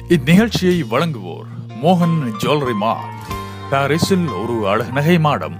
இந்நிகழ்ச்சியை வழங்குவோர் மோகன் ஜுவல்லரி மார்ட் பாரிஸில் ஒரு அழகு நகை மாடம்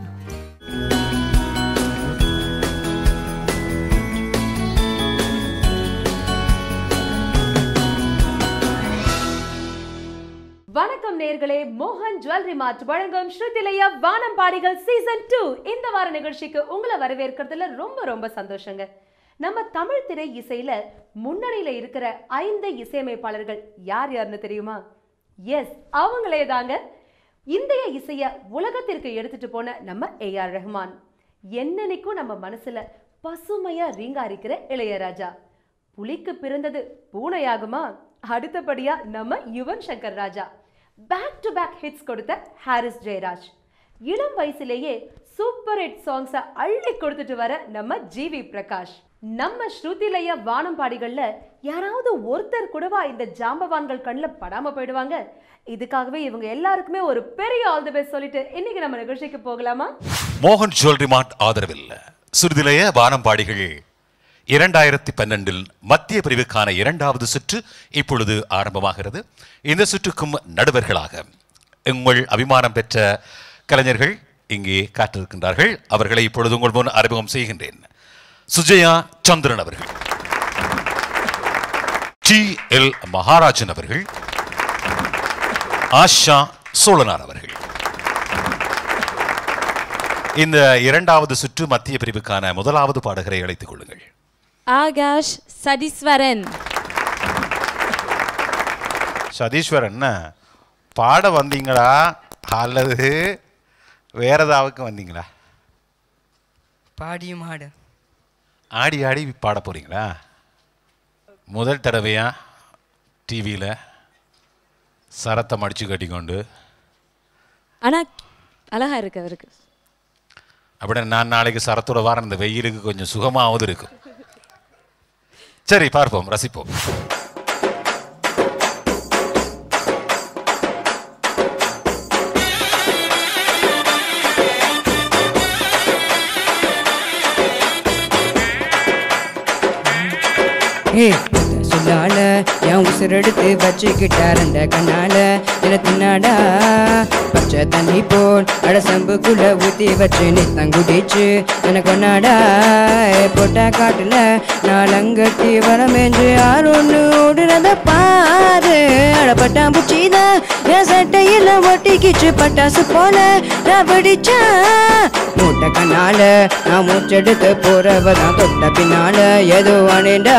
வணக்கம் நேர்களே மோகன் ஜுவல்லரி மார்ட் வழங்கும் ஸ்ருதிலயா வானம்பாடிகள் சீசன் டூ இந்த வார நிகழ்ச்சிக்கு உங்களை வரவேற்கிறதுல ரொம்ப ரொம்ப சந்தோஷங்க நம்ம தமிழ் திரை இசையில முன்னணியில இருக்கிற ஐந்து இசையமைப்பாளர்கள் யார் யாருன்னு தெரியுமா எஸ் அவங்களே தாங்க இந்திய இசைய உலகத்திற்கு எடுத்துட்டு போன நம்ம ஏ ஆர் ரஹ்மான் என்னன்னைக்கும் நம்ம மனசுல பசுமையா ரீங்காரிக்கிற இளையராஜா புலிக்கு பிறந்தது பூனையாகுமா அடுத்தபடியா நம்ம Yuvan Shankar Raja back to back hits கொடுத்த ஹாரிஸ் ஜெயராஜ் இளம் வயசுலேயே சூப்பர் ஹிட் சாங்ஸை அள்ளி கொடுத்துட்டு வர நம்ம ஜிவி பிரகாஷ் நம்ம ஸ்ருதிலய வானம்பாடிகள்ல யாராவது ஒருத்தர் கூடவா இந்த ஜாம்பவான்கள் கண்ணில் படாம போயிடுவாங்க இதுக்காகவே இவங்க எல்லாருக்குமே ஒரு பெரிய ஆல் தி பெஸ்ட் சொல்லிட்டு இன்னைக்கு நம்ம நிகழ்ச்சிக்கு போகலாமா மோகன் ஜுவல்லரி மார்ட் ஆதரவில் சிறிதிலேய வானம்பாடிகள் இரண்டாயிரத்தி பன்னெண்டில் மத்திய பிரிவுக்கான இரண்டாவது சுற்று இப்பொழுது ஆரம்பமாகிறது இந்த சுற்றுக்கும் நடுவர்களாக உங்கள் அபிமானம் பெற்ற கலைஞர்கள் இங்கே காத்திருக்கின்றார்கள் அவர்களை இப்பொழுது உங்கள் முன் அறிமுகம் செய்கின்றேன் சுஜயா சந்திரன் அவர்கள் டி எல் மகாராஜன் அவர்கள் ஆஷா சோழனார் அவர்கள் இந்த இரண்டாவது சுற்று மத்திய பிரிவுக்கான முதலாவது பாடகரை அழைத்துக் கொள்ளுங்கள் ஆகாஷ் சதீஸ்வரன் சதீஸ்வரன் பாட வந்தீங்களா அல்லது வேற ஏதாவுக்கு வந்தீங்களா பாடியும் ஆடு ஆடி ஆடி பாட போறீங்களா முதல் தடவையா டிவியில் சரத்தை மடிச்சு கட்டிக்கொண்டு ஆனா அழகா இருக்கு அவருக்கு அப்படி நான் நாளைக்கு சரத்தோட வாரம் இந்த வெயிலுக்கு கொஞ்சம் சுகமாவது இருக்கும் சரி பார்ப்போம் ரசிப்போம் ஏ சொல்லால என் உசுரெடுத்து வச்சுக்கிட்டார் அந்த கண்ணால என்ன தின்னாடா பச்சை தண்ணி போல் அட சம்புக்குள்ள ஊத்தி வச்சு நீ தங்குடிச்சு எனக்கு கொண்டாடா போட்டா காட்டுல நாளங்கட்டி வரமேஞ்சு ஆரோன்னு ஓடுறத பாரு அட பட்டாம்பூச்சிதான் என் சட்டையில ஒட்டிக்கிச்சு பட்டாசு போல நான் பிடிச்சா மூட்டை கண்ணால நான் மூச்செடுத்து போறவதான் தொட்ட பின்னால ஏதோ அணிண்டா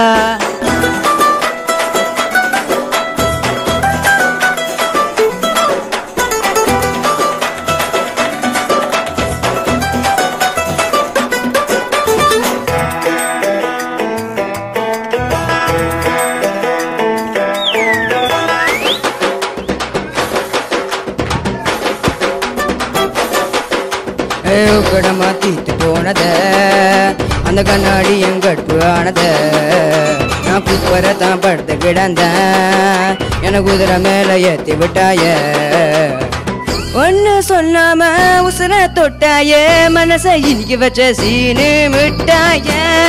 கடமா தீத்து போனத அந்த கண்ணாடி எங்கட்பு ஆனத நான் குப்பரை தான் படுத்து கிடந்தேன் எனக்கு குதிரை மேல ஏத்தி விட்டாய ஒன்னு சொல்லாம உசுர தொட்டாயே மனச இன்னைக்கு வச்ச சீனு விட்டாய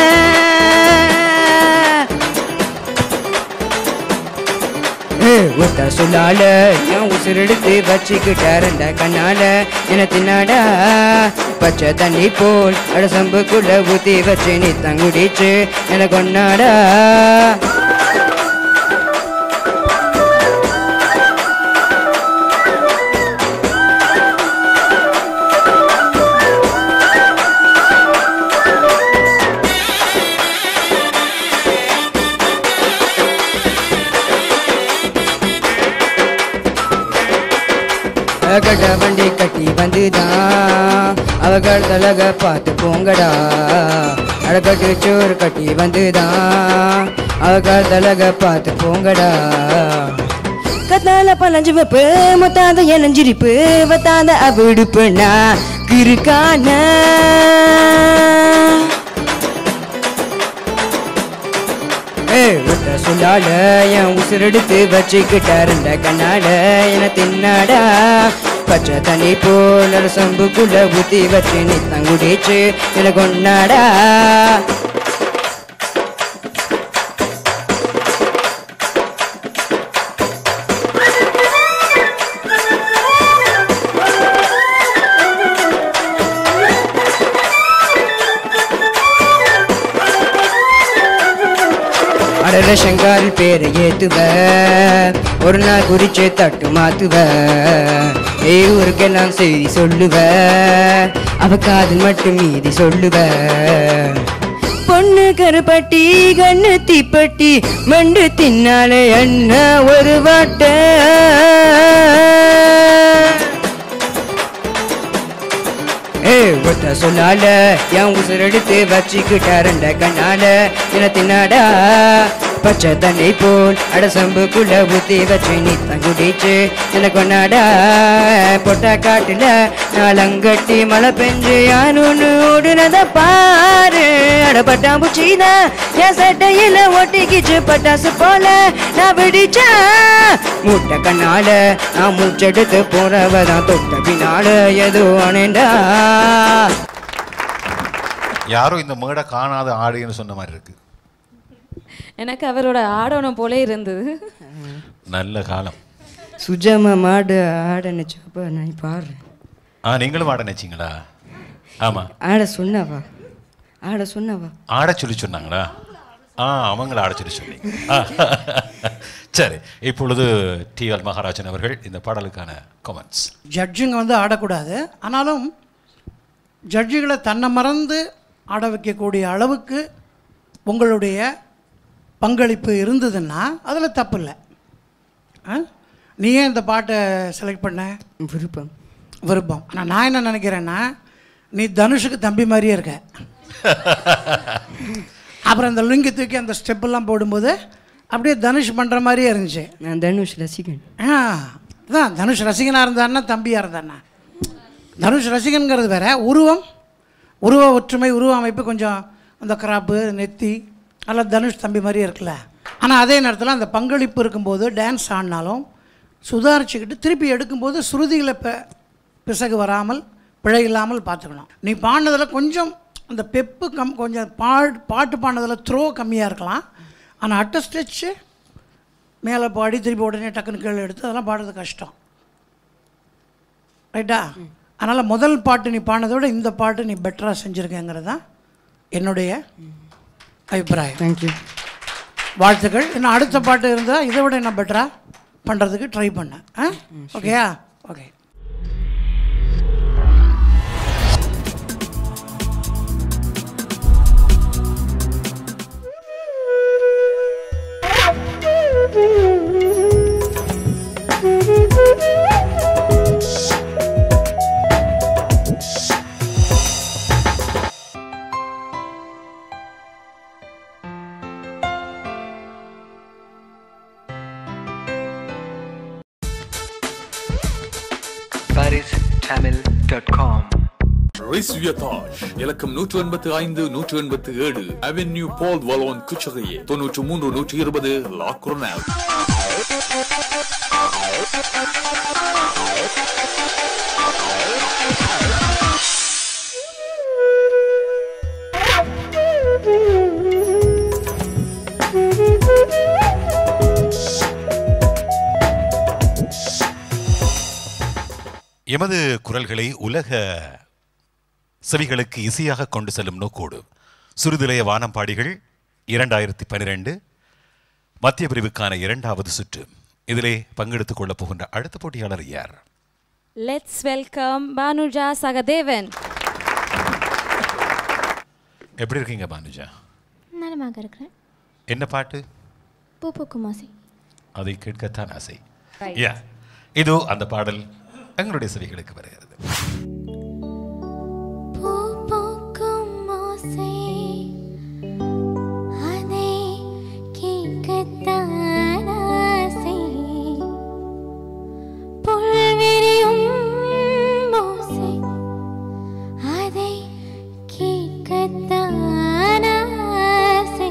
ஒத்த சொல்லால என் உசுரெடுத்து வச்சுக்கிட்டாருண்ட கண்ணால என தின்னாடா பச்சை தண்ணி போல் அட சம்புக்குள்ள ஊத்தி வச்சு நீ தங்குடிச்சு என கொண்டாடா கட்ட வண்டி கட்டி வந்துதான் அவ கழுத்தலக பார்த்து போங்கடா அடக்கட்டு சோறு கட்டி வந்துதான் அவ கழுத்தலக பார்த்து போங்கடா கத்தால பழஞ்சு வைப்பு முத்தாத எனஞ்சிரிப்பு வத்தாத அவிடுப்பு நான் கிருக்கான ஒத்த சொல்லால என் உசுரெடுத்து வச்சுக்கிட்டாருண்ட கண்ணால என தின்னாடா பச்சை தண்ணி போல சம்புக்குள்ள ஊத்தி வச்சு நீ தங்குடிச்சு என கொண்டாடா கடல சங்காரி பேரை ஏத்துவ ஒரு நாள் குறிச்சு தட்டு மாத்துவ ஏய் ஊருக்கெல்லாம் செய்தி சொல்லுவ அவ காது மட்டும் மீதி சொல்லுவ பொண்ணு கருப்பட்டி கண்ணு தீப்பட்டி மண்டு தின்னாலே அண்ணா ஒரு வாட்ட ஏய் ஒத்த சொல்லால என் உசுரெடுத்து வச்சுக்கிட்டாரண்ட கண்ணால என்ன தின்னாடா பச்சை தண்ணி போல் அடசம்புக்குள்ள ஊத்தி வச்சு நீ தங்குடிச்சு என்ன கொண்டாடா பொட்டா காட்டுல நாளங்கட்டி மழை பெஞ்சு யாருன்னு ஓடுனத பாரு அட பட்டாம்பூச்சிதான் என் சட்டையில ஒட்டிக்கிச்சு பட்டாசு போல நான் விடிச்சா முட்டை கண்ணால நான் மூச்செடுத்து போறவதான் தொட்ட பின்னால ஏதோ அனேண்டா யாரோ இந்த மேடை காணாத ஆடுன்னு சொன்ன மாதிரி இருக்கு எனக்கு அவரோட ஆடணும் போலே இருந்தது நல்ல காலம் சுஜாமா மாடு ஆட நிச்சப்ப நான் பாடுறேன் ஆ நீங்களும் ஆட நினைச்சீங்களா ஆமா ஆட சொன்னவா ஆட சொன்னவா ஆட சொல்லி சொன்னாங்களா ஆ அவங்கள ஆட சொல்லி சொன்னீங்க ஆ. சரி இப்பொழுது டி எல் மகாராஜன் அவர்கள் இந்த பாடலுக்கான கமெண்ட்ஸ் ஜட்ஜுங்க வந்து ஆடக்கூடாது ஆனாலும் ஜட்ஜுகளை தன்னை மறந்து ஆட வைக்கக்கூடிய அளவுக்கு உங்களுடைய பங்களிப்பு இருந்ததுன்னா அதில் தப்பு இல்லை ஆ? நீ ஏன் இந்த பாட்டை செலக்ட் பண்ண விருப்பம் விருப்பம் ஆனால் நான் என்ன நினைக்கிறேன்னா நீ தனுஷுக்கு தம்பி மாதிரியே இருக்க அப்புறம் அந்த லுங்கி தூக்கி அந்த ஸ்டெப்பெல்லாம் போடும்போது அப்படியே தனுஷ் பண்ணுற மாதிரியே இருந்துச்சு நான் தனுஷ் ரசிகன் ஆ அதான் தனுஷ் ரசிகனாக இருந்தான்னா தம்பியாக இருந்தானா தனுஷ் ரசிகன்கிறது வேற உருவம் உருவ ஒற்றுமை உருவ அமைப்பு கொஞ்சம் அந்த கிராப்பு நெத்தி எல்லாம் தனுஷ் தம்பி மாதிரியே இருக்குல்ல ஆனால் அதே நேரத்தில் அந்த பங்களிப்பு இருக்கும்போது டான்ஸ் ஆடினாலும் சுதாரிச்சுக்கிட்டு திருப்பி எடுக்கும்போது சுருதிகளை பெ பிசகு வராமல் பிழை இல்லாமல் பார்த்துக்கணும் நீ பாடினதில் கொஞ்சம் அந்த பெப்பு கம் கொஞ்சம் பா பாட்டு பாடினதில் த்ரோ கம்மியாக இருக்கலாம் ஆனால் அட்ட ஸ்டெச்சு மேலே பாடி திருப்பி உடனே டக்குன்னு கீழே எடுத்து அதெல்லாம் பாடுறது கஷ்டம் ரைட்டா அதனால் முதல் பாட்டு நீ பாடினதை விட இந்த பாட்டு நீ பெட்டராக செஞ்சுருக்கேங்கிறது தான் என்னுடைய அபிப்பிராயம் தேங்க்யூ வாழ்த்துக்கள் இன்னும் அடுத்த பாட்டு இருந்தால் இதை விட என்ன பெட்டராக பண்ணுறதுக்கு ட்ரை பண்ணேன் ஆ ஓகேயா ஓகே paristamil.com ரிஸ்வியதாஷ் இலக்கம் நூற்று எண்பத்தி ஐந்து நூற்று எண்பத்தி ஏழு அவென்யூ பால் வலோன் குச்சகையே தொன்னூற்று மூன்று நூற்றி இருபது லாக்ரோனால் எமது குரல்களை உலக செவிகளுக்கு இசையாக கொண்டு செல்லும் நோக்கோடு சுருதிலய வானம்பாடிகள் இரண்டாயிரத்தி பன்னிரெண்டு மத்திய பிரிவுக்கான இரண்டாவது சுற்று இதிலே பங்கெடுத்துக் கொள்ளப் போகின்ற அடுத்த போட்டியாளர் யார் லெட்ஸ் வெல்கம் பானுஜா சகதேவன் எப்படி இருக்கீங்க பானுஜா நலமாக இருக்கிறேன் என்ன பாட்டு பூ பூக்கும் ஆசை அதை கேட்கத்தான் ஆசை யா இதோ அந்த பாடல் எங்களுடைய செவிகளுக்கு வருகிறது பூ பூக்கும் ஆசை அதை கேட்கத்தான் ஆசை புல்விரியும் ஓசை அதை கேட்கத்தான் ஆசை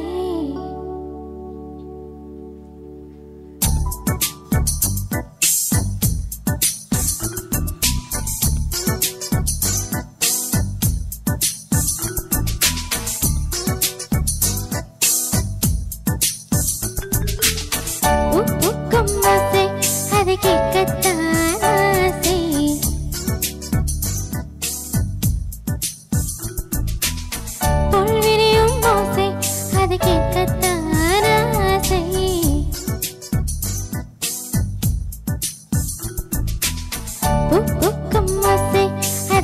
பூக்கும் ஆசை அதை கேட்கத்தான் ஆசை புல்விரியும் ஓசை அதை கேட்கத்தான்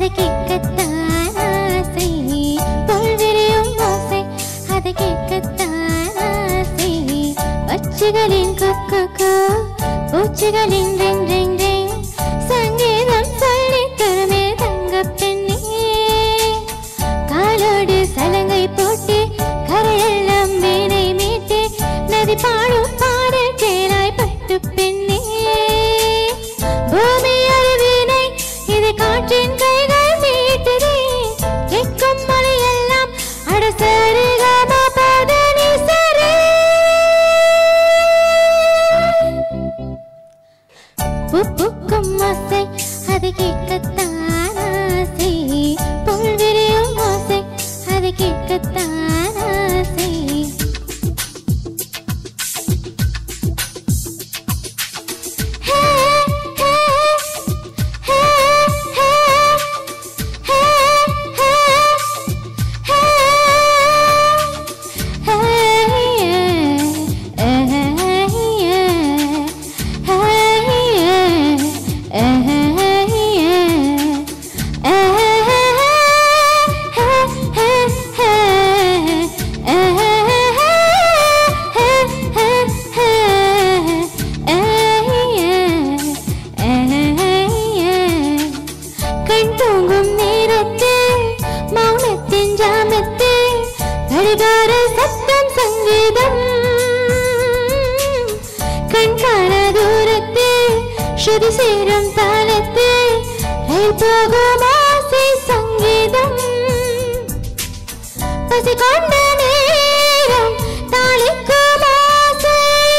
அது கேட்கத்தான் ஆசை புல்விரியும் ஓசை அது கேட்கத்தான் ஆசை பட்சிகளின் கொக்கோ பூச்சிகளின் ரிங் ரிங் ரிங் சங்கீதம் சொல்லி தருமே தங்க பெண்ணே காலோடு சலங்கை போட்டு கரையெல்லாம் வீணை மீட்டு நதி பாடும் பாடல் கேளாய் பட்டு பெண்ணே பூமி அருவினை இது காற்றின் கைகள் மீட்டுதே கேட்கும் மொழியெல்லாம் அடசரு கம பதனி சரி பூக்கும் ஆசை அது கேட்கத்தான் ஆசை புல்விரியும் ஆசை அது கேட்கத்தான் ஆசை ஹே, ஹே, ஹே, ஹே, ஹே, ஹே, கண் தூங்கும் நேரத்தில் மௌனத்தின் ஜாமத்தில் கடிகார சத்தம் சங்கீதம் கண் காண தூரத்தில் ஸ்ருதி சேரும் தாளத்தில் ரயில் போகும் ஆசை சங்கீதம் பசி கொண்ட நேரம் தாளிக்கும் ஆசை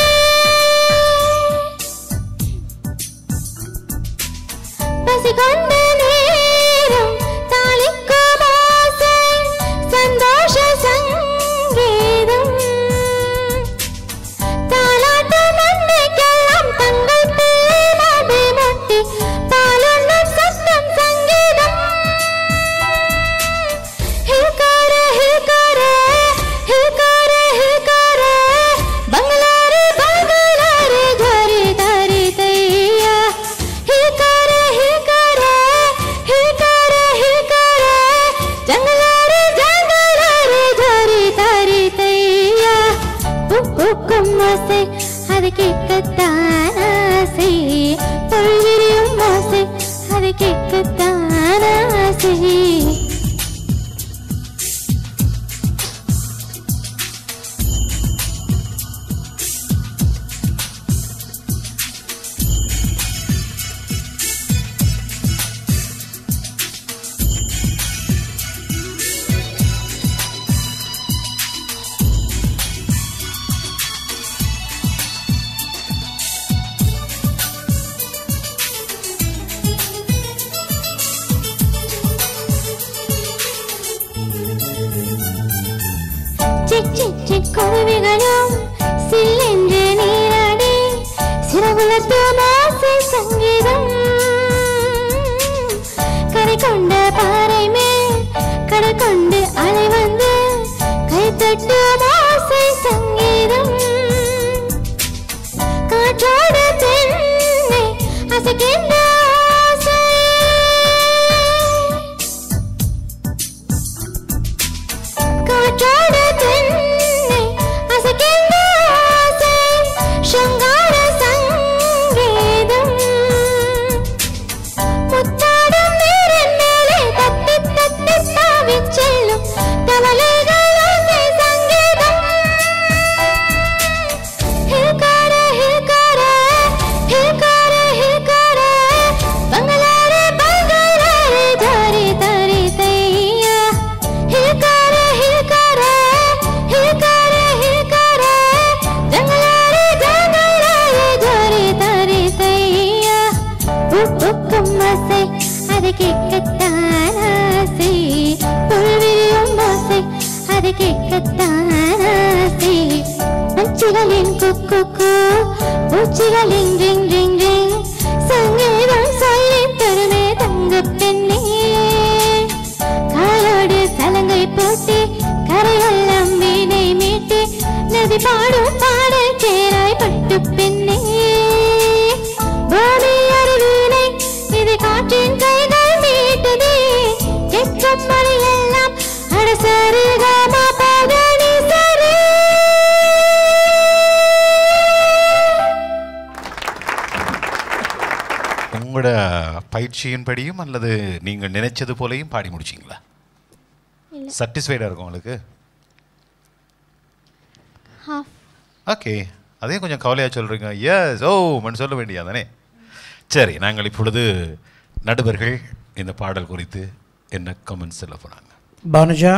பசி கொண்ட நேரம் தாளிக்கும் ஆசை சந்தோஷ சங்கீதம் தாலாட்டும் அன்னைக்கெல்லாம் தங்கள் பிள்ளை மாடு மொட்டி பாலுண்ணும் சத்தம் சங்கீதம் ஹில்கார ஹில்கார ஹில்கார ஹில்கார பங்களாரே பங்களாரே தாரி தாரி தையா ஹில்கார ஹில்கார ஹில்கார ஹில்கார ஜங்களாரே ஜங்களாரே தாரி தாரி தையா பூக்கும் ஆசை அது கேட்கத்தான் ஆசை பொழுவிரியும் ஆசை அது கேட்கத்தான் ஆசை சிக் சிக் சிக் குருவிகளும் சில்லென்று நீராடி சிறகுலத்தும் ஆசை சங்கீதம் கரை கொண்ட பாறை மேல் கடல் கொண்டு அலை வந்து கை தட்டும் ஆசை சங்கீதம் காற்றோடு தென்னை அசைக்கின்ற ஆசை காற்றோடு தென்னை அசைக்கின்ற ஆசை சிங்கார சங்கீதம் முத்தாடும் நீரின் மேலே தத்தி தத்தி தாவிச் செல்லும் தவளைகள் ஓசை சங்கீதம் ஹில்கார ஹில்கார ஹில்கார ஹில்கார பங்களாரே பங்களாரே தாரி தாரி தையா ஹில்கார ஹில்கார ஹில்கார ஹில்கார ஜங்களாரே ஜங்களாரே தாரி தாரி தையா பூக்கும் ஆசை அது கேட்கத்தான் ஆசை புல்விரியும் ஓசை அது கேட்கத்தான் ஆசை பச்சிகளின் குக்கு பூச்சிகளின் ரிங் ரிங் ரிங் சங்கீதம் சொல்லி தருமே தங்க பெண்ணே காலோடு சலங்கை போட்டு கரையெல்லாம் வீணை மீட்டு நதி பாடும் பாடல் கேராய் பட்டு பெண்ணே பூமி அருவினை இது காற்றின் கைகள் மீட்டுதே உங்களோட பயிற்சியின்படியும் அல்லது நீங்கள் நினைச்சது போலையும் பாடி முடிச்சிங்களா சாட்டிஸ்ஃபைடாக இருக்கும் உங்களுக்கு ஹாஃப் ஓகே அதே கொஞ்சம் கவலையாக சொல்கிறீங்க எஸ் ஓ மண் சொல்ல வேண்டியா தானே சரி நாங்கள் இப்பொழுது நடுவர்கள் இந்த பாடல் குறித்து என்ன கமெண்ட்ஸ் சொல்ல போகிறாங்க பானுஜா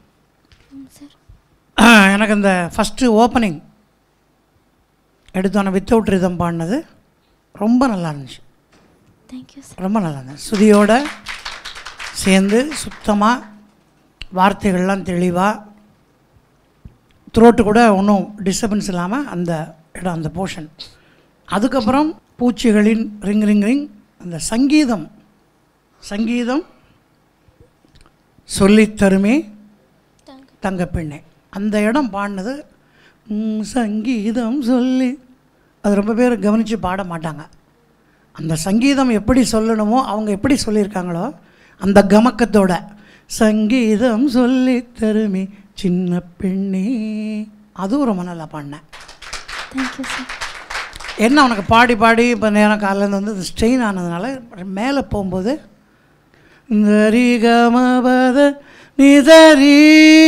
சார் எனக்கு இந்த ஃபஸ்ட்டு ஓப்பனிங் எடுத்தோன்னே வித்தவுட் ரிதம் பாடினது ரொம்ப நல்லா இருந்துச்சு தேங்க்யூ சார் ரொம்ப நல்லா இருந்துச்சு சுதியோட சேர்ந்து சுத்தமாக வார்த்தைகள்லாம் தெளிவாக த்ரோட்டு கூட ஒன்றும் டிஸ்டர்பன்ஸ் இல்லாமல் அந்த இடம் அந்த போர்ஷன் அதுக்கப்புறம் பூச்சிகளின் ரிங் ரிங் ரிங் அந்த சங்கீதம் சங்கீதம் சொல்லித் தருமே தங்க பெண்ணே அந்த இடம் பாடினது ம், சங்கீதம் சொல்லி அது ரொம்ப பேர் கவனித்து பாட மாட்டாங்க அந்த சங்கீதம் எப்படி சொல்லணுமோ அவங்க எப்படி சொல்லியிருக்காங்களோ அந்த கமக்கத்தோட சங்கீதம் சொல்லி தருமே சின்ன பெண்ணே அதுவும் ரொம்ப நல்லா பாடினேன் தேங்க்யூ சார் என்ன உனக்கு பாடி பாடி இப்போ நேரம் காலையிலேருந்து வந்து அது ஸ்ட்ரெயின் ஆனதுனால மேலே போகும்போது இந்த ரிகமபத நிதரி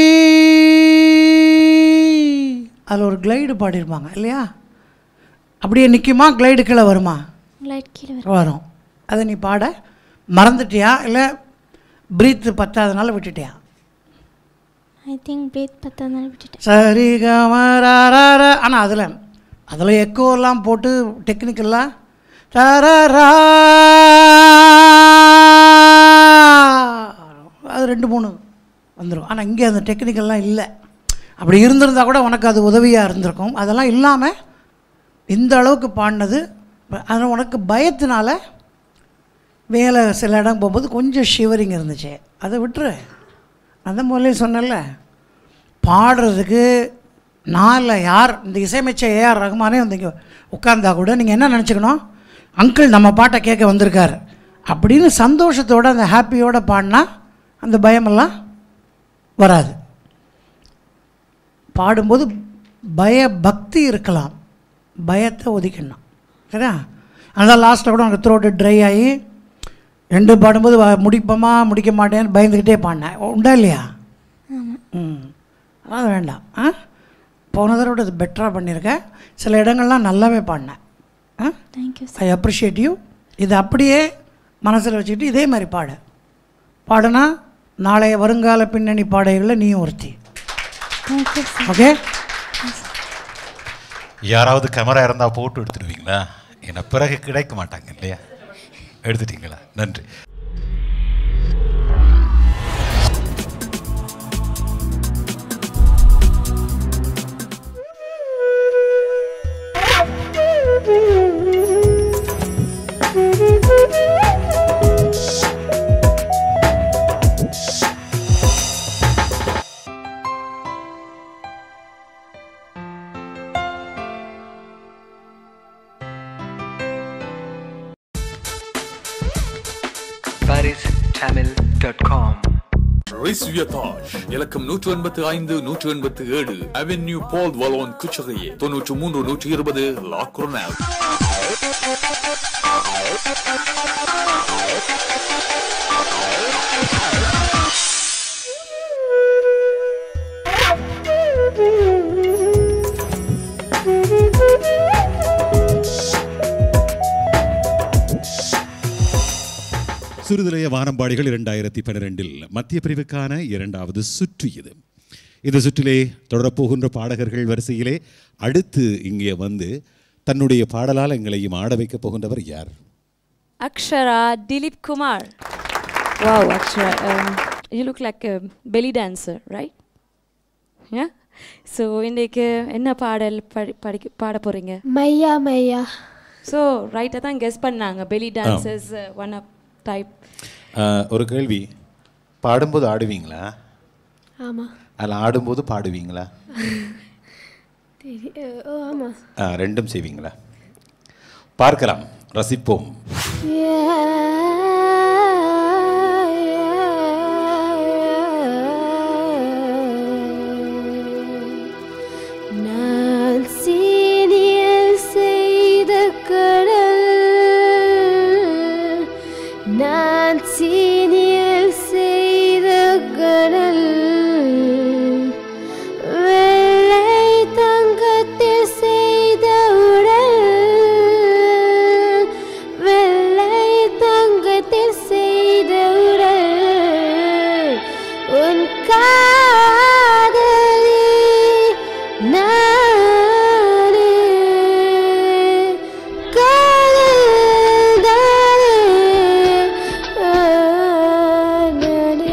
அதில் ஒரு கிளைடு பாடியிருப்பாங்க இல்லையா அப்படியே நிற்குமா கிளைடு கீழே வருமா லைட் கீழே வரும் வரும் அதை நீ பாட மறந்துட்டியா இல்லை பிரீத்து பத்தாதனால விட்டுட்டியா ஐ திங்க் பிரீத் பத்தாதனால விட்டுட்டேன் சரி கமரார ஆனால் அதில் அதில் எக்கோலாம் போட்டு டெக்னிக்கெல்லாம் தரரா அது ரெண்டு மூணு வந்துடும் ஆனால் இங்கே அந்த டெக்னிக்கெல்லாம் இல்லை அப்படி இருந்திருந்தா கூட உனக்கு அது உதவியாக இருந்திருக்கும் அதெல்லாம் இல்லாமல் இந்த அளவுக்கு பாடினது அதனால் உனக்கு பயத்தினால வேலை சில இடம் போகும்போது கொஞ்சம் ஷிவரிங் இருந்துச்சு அதை விட்டுரு அந்த முதலே சொன்னேன்ல பாடுறதுக்கு நான் இல்லை யார் இந்த இசையமைச்ச ஏஆர் ரஹ்மானே வந்து இங்கே உட்கார்ந்தா கூட நீங்கள் என்ன நினச்சிக்கணும் அங்கிள் நம்ம பாட்டை கேட்க வந்திருக்கார் அப்படின்னு சந்தோஷத்தோட அந்த ஹாப்பியோட பாடினா அந்த பயமெல்லாம் வராது பாடும்போது பய பக்தி இருக்கலாம் பயத்தை ஒதுக்கிடணும் சரியா அதனால் லாஸ்ட்டில் கூட உனக்கு த்ரோட்டு ட்ரை ஆகி ரெண்டு பாடும்போது வ- முடிப்போமா முடிக்க மாட்டேன்னு பயந்துக்கிட்டே பாடினேன் உண்டா இல்லையா ம் அது வேண்டாம் ஆ போன தடவை இது பெட்டராக பண்ணியிருக்கேன் சில இடங்கள்லாம் நல்லாவே பாடினேன் ah thank you sir I appreciate you இது அப்படியே மனசில் வச்சுக்கிட்டு இதே மாதிரி பாடு பாடுனா நாளைய வருங்கால பின்னணி பாடல்களில் நீயும் ஒருத்தி தேங்க்யூ சார் ஓகே யாராவது கேமரா இருந்தால் போட்டு எடுத்துடுவீங்களா ஏன்னா பிறகு கிடைக்க மாட்டாங்க இல்லையா எடுத்துட்டீங்களா நன்றி paristamil.com ரிஸ்வியதாஜ் இலக்கம் நூற்று எண்பத்தி ஐந்து நூற்று எண்பத்தி ஏழு அவென்யூ பால் வலோன் குச்சகையே தொன்னூற்று மூன்று நூற்றி இருபது லாக்ரோனால் சிறுதலைய வானம்பாடிகள் இரண்டாயிரத்தி பன்னிரெண்டில் மத்திய பிரிவுக்கான இரண்டாவது சுற்று இது இந்த சுற்றிலே தொடரப்போகின்ற பாடகர்கள் வரிசையிலே அடுத்து இங்கே வந்து தன்னுடைய பாடலால் எங்களையும் ஆட வைக்கப் போகின்றவர் யார் Akshara Dilip Kumar. Wow, Akshara, um, you look like a belly dancer, right? Yeah? So இன்றைக்கு என்ன பாடல் படி படிக்க பாட போகிறீங்க மையா மையா ஸோ ரைட்டாக தான் கெஸ் பண்ணாங்க belly dances one up type ah, ஒரு கேள்வி பாடும்போது ஆடுவீங்களா ஆமாம் அதில் ஆடும்போது பாடுவீங்களா தெரி ஓ ஆமாம் ஆ, ரெண்டும் செய்வீங்களா பார்க்கலாம் ரசிப்போம் நான் சீனியல் செய்த கடல் நான் சீனியில் செய்த கடல் வெள்ளை தங்கத்தில் செய்த உடல் வெள்ளை தங்கத்தில் செய்த உடல் உன் காதலி நானே காதல் தானே நானே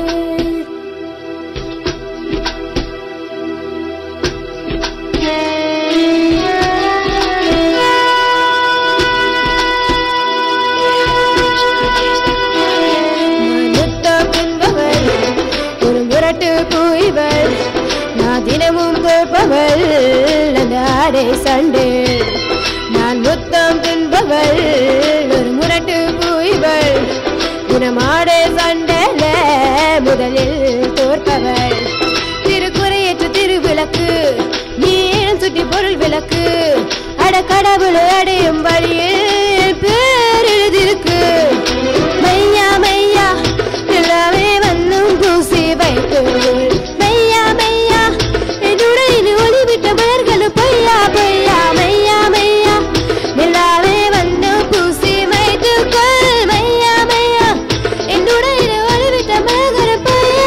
முத்தம் என்பவள் ஒரு முரட்டு பூய்வள் நான் தினமும் தோற்பவள் அந்த ஆடை சண்டே நான் முத்தம் தின்பவள் ஒரு முரட்டு பூய்வள் தினம் ஆடை சண்டைல முதலில் தோற்பவள் திருக்குறையற்ற திருவிளக்கு நீ சுட்டி பொருள் விளக்கு அட கடவுள் அடையும் வழியில் பேர் எழுதிருக்கு மையா மையா எல்லாமே வண்ணம் பூசி வைத்து மையா மையா என்னுடைய ஒளிவிட்ட மலர்களும் பொய்யா பொய்யா மையா மையா எல்லாமே வண்ணம் பூசி வைத்து கொள் மையா மையா என்னுடைய ஒளிவிட்ட மலர்களும் பொய்யா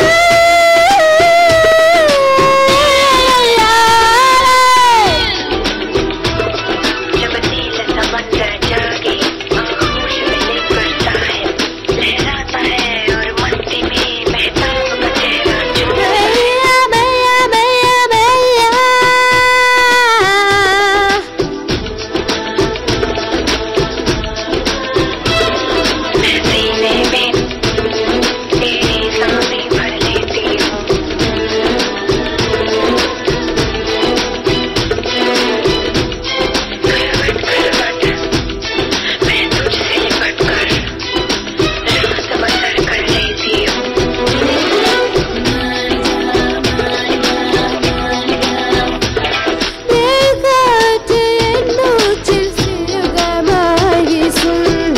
பொய்யா जब नील समंदर जागे आगोश में लेकर साहिल लहराता है और मस्ती में महताब का चेहरा चूम मैया मैया मैया मैया सीने में तेरी सांसें भर लेती हूँ करवट करवट मैं तुझसे लिपट कर रात बसर कर लेती हूँ காற்று என் மூச்சில் சிறுகமாய் வீசும்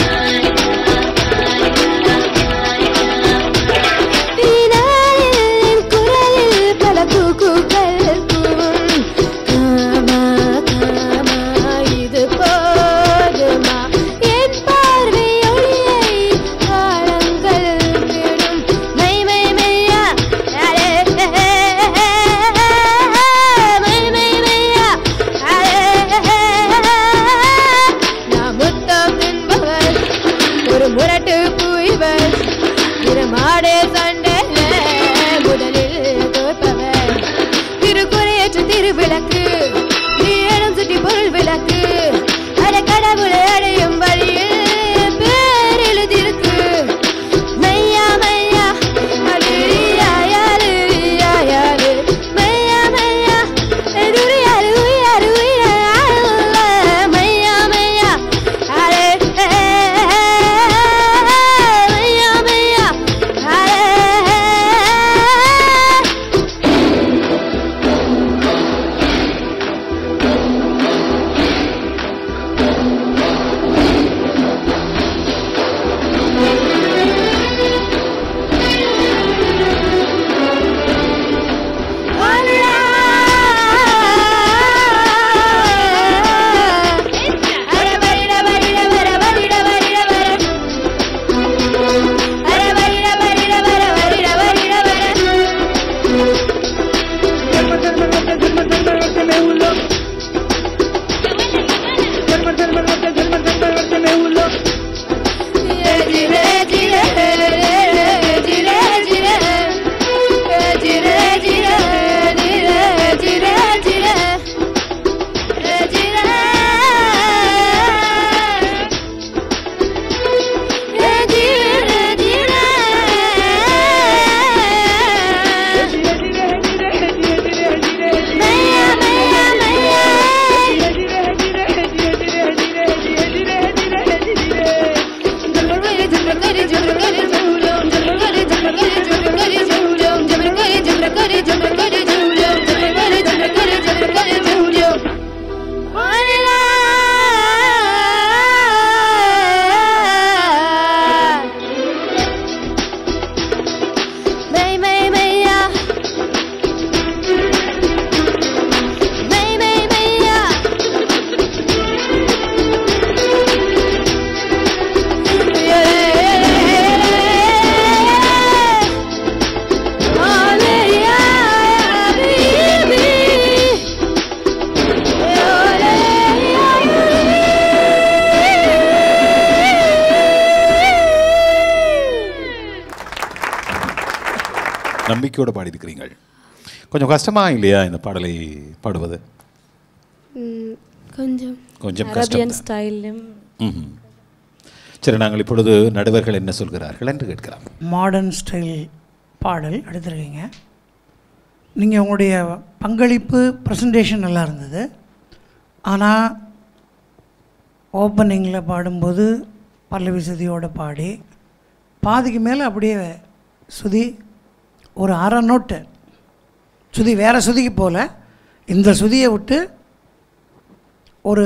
வினாடில் என் குரலில் பல கூக்குகள் கூவும் காமா காமா இது போதுமா என் பார்வை ஒளியை காலங்கள் விடும் மை மை மையா அலே மை மை மையா அலே நான் முத்தம் தின்பவள் ஒரு முரட்டு பூய்வள் திருமாடே சண்டையில முதலில் தோற்பவள் திருக்குறையற்ற திருவிளக்கு நீளம் சுட்டி பொருள் விளக்கு அட கடவுளை அடையும் வழியில் பேர் எழுதியிருக்கு மையா மையா அலிரியா யாலிரியா யாரு மையா மையா எதுரியாரு உயாரு உயாரு மையா மையா அரே மையா மையா அரே நம்பிக்கையோடு பாடியிருக்கிறீர்கள் கொஞ்சம் கஷ்டமா இல்லையா இந்த பாடலை பாடுவது ம், கொஞ்சம் கொஞ்சம் அரபியன் கஷ்டம் ஸ்டைலும் ம்ஹும். சரி நாங்கள் இப்பொழுது நடுவர்கள் என்ன சொல்கிறார்கள் என்று கேட்கலாம் மாடர்ன் ஸ்டைல் பாடல் எடுத்திருக்கீங்க நீங்கள் உங்களுடைய பங்களிப்பு ப்ரெசன்டேஷன் நல்லா இருந்தது ஆனால் ஓப்பனிங்கில் பாடும்போது பல்லவி சுதியோடு பாடி பாதிக்கு மேலே அப்படியே சுதி ஒரு அரை நோட்டு சுதி வேறு சுதிக்கு போல இந்த சுதியை விட்டு ஒரு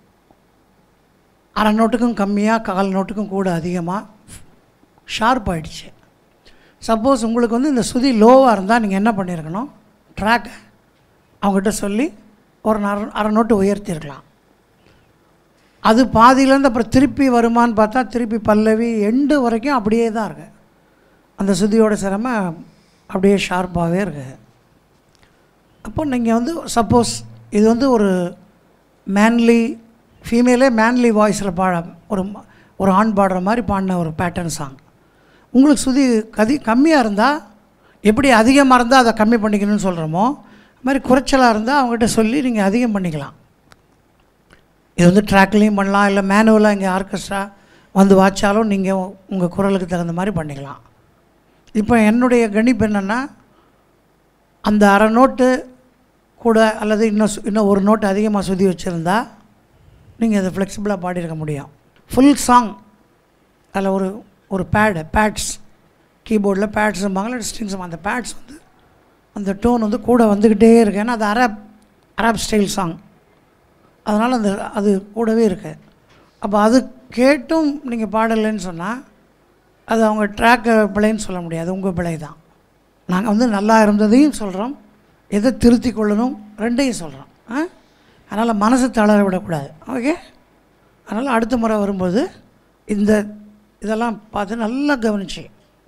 அரை நோட்டுக்கும் கம்மியாக கால் நோட்டுக்கும் கூட அதிகமாக ஷார்ப் ஆயிடுச்சு சப்போஸ் உங்களுக்கு வந்து இந்த சுதி லோவாக இருந்தால் நீங்கள் என்ன பண்ணியிருக்கணும் ட்ராக்கை அவங்ககிட்ட சொல்லி ஒரு அரை அரை நோட்டு உயர்த்தியிருக்கலாம் அது பாதியிலேருந்து அப்புறம் திருப்பி வருமான்னு பார்த்தா திருப்பி பல்லவி எண்டு வரைக்கும் அப்படியே தான் இருக்கு அந்த சுதியோட சிரம அப்படியே ஷார்ப்பாகவே இருக்கு அப்போ நீங்கள் வந்து சப்போஸ் இது வந்து ஒரு மேன்லி ஃபீமேலே மேன்லி வாய்ஸில் பாட ஒரு ம- ஒரு ஆண் பாடுற மாதிரி பாடின ஒரு பேட்டர்ன் சாங் உங்களுக்கு சுதி கதி கம்மியாக இருந்தால் எப்படி அதிகமாக இருந்தால் அதை கம்மி பண்ணிக்கணும்னு சொல்கிறோமோ அது மாதிரி குறைச்சலாக இருந்தால் அவங்ககிட்ட சொல்லி நீங்கள் அதிகம் பண்ணிக்கலாம் இது வந்து ட்ராக்லேயும் பண்ணலாம் இல்லை மேனுவலாக இங்கே ஆர்கெஸ்ட்ரா வந்து வாய்ச்சாலும் நீங்கள் உங்கள் குரலுக்கு தகுந்த மாதிரி பண்ணிக்கலாம் இப்போ என்னுடைய கணிப்பு என்னென்னா அந்த அரை நோட்டு கூட அல்லது இன்னும் சு- இன்னும் ஒரு நோட்டு அதிகமாக சுதி வச்சுருந்தா நீங்கள் அதை ஃப்ளெக்சிபிளாக பாடியிருக்க முடியும் ஃபுல் சாங் அதில் ஒரு ஒரு பேடு பேட்ஸ் கீபோர்டில் பேட்ஸ் இருப்பாங்களா ஸ்ட்ரிங்ஸ் அந்த பேட்ஸ் வந்து அந்த டோன் வந்து கூட வந்துக்கிட்டே இருக்கு ஏன்னா அது அரப் அரப் ஸ்டைல் சாங் அதனால் அந்த அது கூடவே இருக்கு அப்போ அது கேட்டும் நீங்கள் பாடலைன்னு சொன்னால் அது அவங்க ட்ராக்கை பிழைன்னு சொல்ல முடியாது உங்கள் பிழை தான் நாங்கள் வந்து நல்லா இருந்ததையும் சொல்கிறோம் எதை திருத்தி கொள்ளணும் ரெண்டையும் சொல்கிறோம் ஆ அதனால் மனசு தளர விடக்கூடாது ஓகே அதனால் அடுத்த முறை வரும்போது இந்த இதெல்லாம் பார்த்து நல்லா கவனிச்சு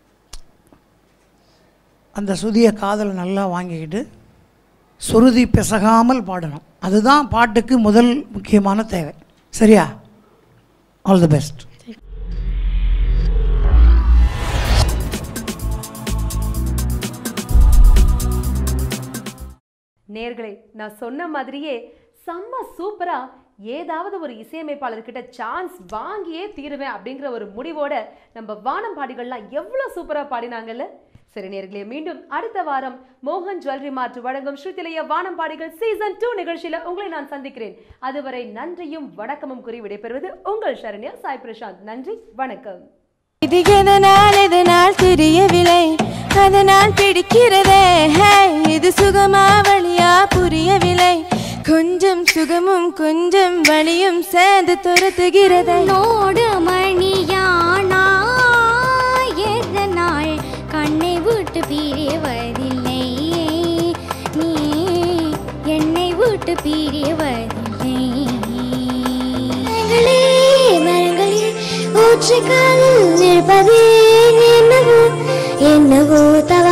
அந்த சுதிய காதல் நல்லா வாங்கிக்கிட்டு சுருதி பிசகாமல் பாடணும் அதுதான் பாட்டுக்கு முதல் முக்கியமான தேவை சரியா ஆல் தி பெஸ்ட் நேர்களே நான் சொன்ன மாதிரியே செம்ம சூப்பரா ஏதாவது ஒரு இசையமைப்பாளர்கிட்ட சான்ஸ் வாங்கியே தீருவேன் அப்படிங்கிற ஒரு முடிவோட நம்ம வானம் பாடிகள்லாம் எவ்வளோ சூப்பரா பாடினாங்கல்ல சரி நேர்களே மீண்டும் அடுத்த வாரம் மோகன் ஜுவல்லரி மார்ட் வழங்கும் ஸ்ருதிலய வானம் பாடிகள் சீசன் டூ நிகழ்ச்சியில உங்களை நான் சந்திக்கிறேன் அதுவரை நன்றியும் வணக்கமும் கூறி விடைபெறுவது உங்கள் சரண்யா சாய் பிரசாந்த் நன்றி வணக்கம் இது எதனால் எதனால் தெரியவில்லை அதனால் பிடிக்கிறதே ஹே, இது சுகமா வழியா புரியவில்லை கொஞ்சம் சுகமும் கொஞ்சம் வலியும் சேர்ந்து துரத்துகிறது நோடு மணியானா எதனால் கண்ணை விட்டு பிரிவதில்லை நீ என்னை விட்டு பிரிவதில்லை மரங்களே மரங்களே ஊற்றுக்கால் இருப்பதே என்னவோ என்னவோ தவ